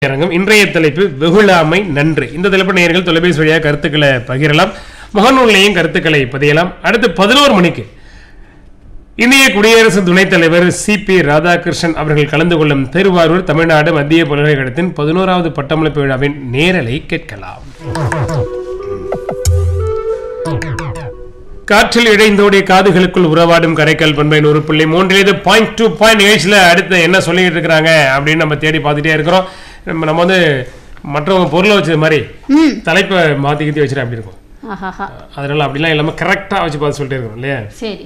அரங்கம் இன்றைய தலைப்பு வெகுளாமை நன்று இந்த தலைப்பு நேயர்கள் தொலைபேசி வழியாக கருத்துக்களை பகிரலாம் முகநூல்லையும் கருத்துக்களை பதியலாம் அடுத்து பதினோரு மணிக்கு இந்திய குடியரசு துணைத் தலைவர் சி பி ராதாகிருஷ்ணன் அவர்கள் கலந்து கொள்ளும் திருவாரூர் தமிழ்நாடு மத்திய பல்கலைக்கழகத்தின் பதினோராவது பட்டமளிப்பு விழாவின் நேரலை கேட்கலாம் காற்றில் இழைந்தோடிய காதுகளுக்குள் உறவாடும் கரைக்கல் பண்பை நூறு புள்ளி மூன்றிலிருந்து பாயிண்ட் டூ பாயிண்ட் ஏஜ்ல அடுத்து என்ன சொல்லிட்டு இருக்கிறாங்க அப்படின்னு நம்ம தேடி பார்த்துட்டே இருக்கிறோம் நம்ம நம்ம வந்து மற்றவங்க பொருளை வச்சது மாதிரி தலைப்பை மாற்றி கித்தி வச்சுட்டு அப்படி இருக்கும் ஆஹாஹா அதனால அப்படிலாம் இல்லாமல் கரெக்டாக வச்சு பார்த்து சொல்லிட்டே இருக்கோம் இல்லையா சரி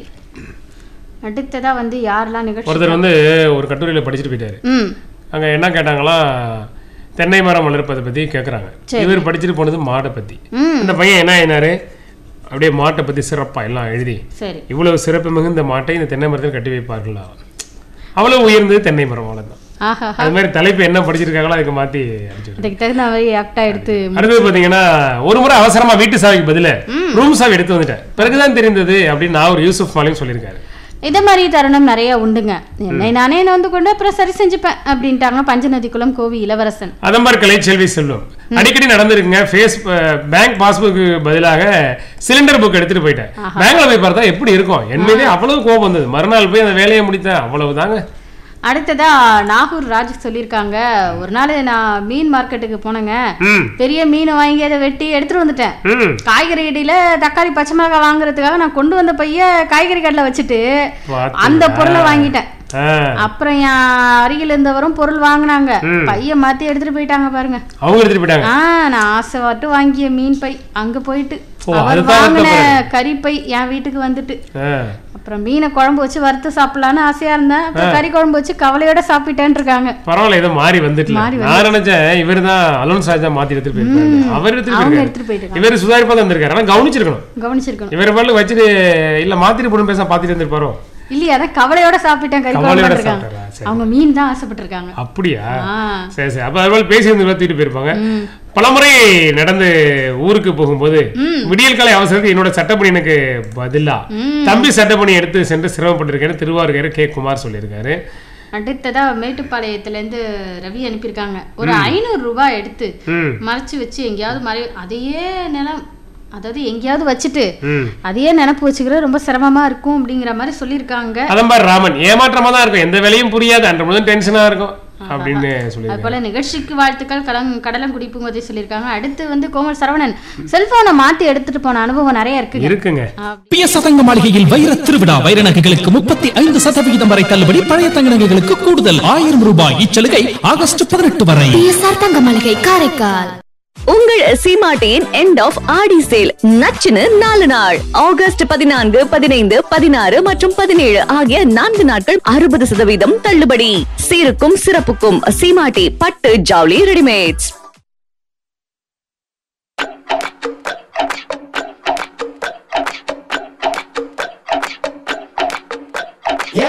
அடுத்ததா வந்து யாரெல்லாம் நிகழ்ச்சி ஒருத்தர் வந்து ஒரு கட்டுரையில் படிச்சுட்டு போயிட்டாரு ம் அங்கே என்ன கேட்டாங்களாம் தென்னை மரம் வளர்ப்பதை பற்றி கேட்குறாங்க சரி. இவர் படிச்சுட்டு போனது மாடை பற்றி ம் இந்த பையன் என்ன ஆயினாரு அப்படியே மாட்டை பற்றி சிறப்பாக எல்லாம் எழுதி சரி இவ்வளவு சிறப்பு மிகுந்த மாட்டை இந்த தென்னை மரத்தில் கட்டி வைப்பார்களா அவ்வளவு உயர்ந்தது தென்னை மரம் அவ்வளவுதான் ஆஹா அது மாதிரி தலைப்பு என்ன படிச்சிருக்காங்களோ அதுக்கு மாத்தி அடிச்சிருக்காங்க அதுக்கு தகுந்த மாதிரி ஆக்டா எடுத்து அடுத்தது பாத்தீங்கன்னா ஒரு முறை அவசரமா வீட்டு சாவிக்கு பதிலா ரூம் சாவி எடுத்து வந்துட்டேன் பிறகுதான் தெரிந்தது அப்படின்னு நான் ஒரு யூசுப் மாலையும் சொல்லியிருக்காரு இதே மாதிரி தருணம் நிறைய உண்டுங்க என்னை நானே வந்து கொண்டு அப்புறம் சரி செஞ்சுப்பேன் அப்படின்ட்டாங்க பஞ்சநதிக்குளம் கோவி இளவரசன் அதே மாதிரி கலைச்செல்வி செல்வம் அடிக்கடி நடந்திருக்குங்க ஃபேஸ் பேங்க் பாஸ்புக்கு பதிலாக சிலிண்டர் புக் எடுத்துட்டு போயிட்டேன் பேங்க்ல போய் பார்த்தா எப்படி இருக்கும் என் மீதே அவ்வளவு கோபம் வந்தது மறுநாள் போய் அந்த வேலையை முடித்தேன் அவ்வளவுதாங்க அடுத்ததா நாகூர் ராஜ் சொல்லியிருக்காங்க ஒரு நாள் நான் மீன் மார்க்கெட்டுக்கு போனேங்க ம் பெரிய மீன் வாங்கி அதை வெட்டி எடுத்துட்டு வந்துட்டேன் ம் காய்கறி கடையில தக்காளி பச்சை மிளகாய் வாங்குறதுக்காக நான் கொண்டு வந்த பைய காய்கறி கடையில வச்சுட்டு பாத்தீங்களா? அந்த பொருளை வாங்கிட்டேன் ஆ, அப்புறம் என் அருகில் இருந்தவரும் பொருள் வாங்குனாங்க பைய மாத்தி எடுத்துட்டு போயிட்டாங்க பாருங்க அவங்க எடுத்துட்டு போயிட்டாங்க ஆ நான் ஆசைப்பட்டு வாங்கிய மீன் பை அங்க போயிட்டு ஓ, அவர் அதுதான் வாங்கின வருத்தப்படுறேன். கறி பை என் வீட்டுக்கு வந்துட்டு ஆ. அப்புறம் மீனை குழம்பு வச்சு வறுத்து சாப்பிடலான்னு ஆசையா இருந்தேன் அப்புறம் கறி குழம்பு வச்சு கவலையோட சாப்பிட்டேன்னு இருக்காங்க பரவாயில்ல ஏதோ மாறி வந்துட்டல மாறி நான் நினைச்சேன் இவர் தான் அலோன் சாஜா மாத்தி எடுத்துட்டு போயிருக்காரு அவர் எடுத்துட்டு அவங்க போயிருக்காரு எடுத்துட்டு போயிட்டு இவர் சுதாரிப்பா தான் இருந்திருக்காரு ஆனா கவனிச்சிருக்கணும் கவனிச்சிருக்கணும் இவர் பாட்டு வச்சுட்டு இல்ல மாத்திட்டு போடும் பேச பாத்திட்டு இருந்திருப்பாரோ இல்லையா அதான் கவலையோட சாப்பிட்டேன் கறி குழம்பு கவலையோட இருக்காங்க சாப்பிட்டாரா? சரி. அவங்க மீன் தான் ஆசைப்பட்டிருக்காங்க அப்படியா ஆ சரி சரி அப்ப அதுபோல பேசி வந்து தூக்கிட்டு போயிருப்பாங்க பலமுறை நடந்து ஊருக்கு போகும்போது விடியல் காலை அவசரத்துக்கு என்னோட சட்டப்பணி எனக்கு பதிலா தம்பி சட்டப்பணி எடுத்து சென்று சிரமப்பட்டிருக்கேன்னு திருவாரூர் கே குமார் சொல்லியிருக்காரு அடுத்ததா மேட்டுப்பாளையத்துல இருந்து ரவி அனுப்பியிருக்காங்க ஒரு ஐநூறு ரூபாய் எடுத்து ம் மறைச்சு வச்சு எங்கேயாவது மறை அதையே நிலம் அதாவது எங்கேயாவது வச்சுட்டு ம் அதையே நினப்பு வச்சுக்கிறது ரொம்ப சிரமமா இருக்கும் அப்படிங்கிற மாதிரி சொல்லியிருக்காங்க அதன் மாதிரி ராமன் ஏமாற்றமா தான் இருக்கும் எந்த வேலையும் புரியாது அன்ற முதல் டென்ஷனா இருக்கும் அப்படின்னு சொல்லி அது போல நிகழ்ச்சிக்கு வாழ்த்துக்கள் கலங் கடலங்குடி பூங்கோதை சொல்லியிருக்காங்க அடுத்து வந்து கோமல் சரவணன் செல்போனை மாத்தி எடுத்துட்டு போன அனுபவம் நிறைய இருக்குங்க இருக்குங்க பிய சதங்க மாளிகையில் வைர திருவிழா வைர நகைகளுக்கு முப்பத்தி ஐந்து சதவிகிதம் வரை தள்ளுபடி பழைய தங்க நகைகளுக்கு கூடுதல் ஆயிரம் ரூபாய் இச்சலுகை ஆகஸ்ட் பதினெட்டு வரை பிஎஸ்ஆர் தங்க மளிகை காரைக்கால் உங்கள் சீமாட்டியின் எண்ட் ஆஃப் ஆடி சேல் நச்சுன்னு நாலு நாள் ஆகஸ்ட் பதினான்கு பதினைந்து பதினாறு மற்றும் பதினேழு ஆகிய நான்கு நாட்கள் அறுபது சதவீதம் தள்ளுபடி சீருக்கும் சிறப்புக்கும் சீமாட்டி பட்டு ஜவுளி ரெடிமேட்ஸ்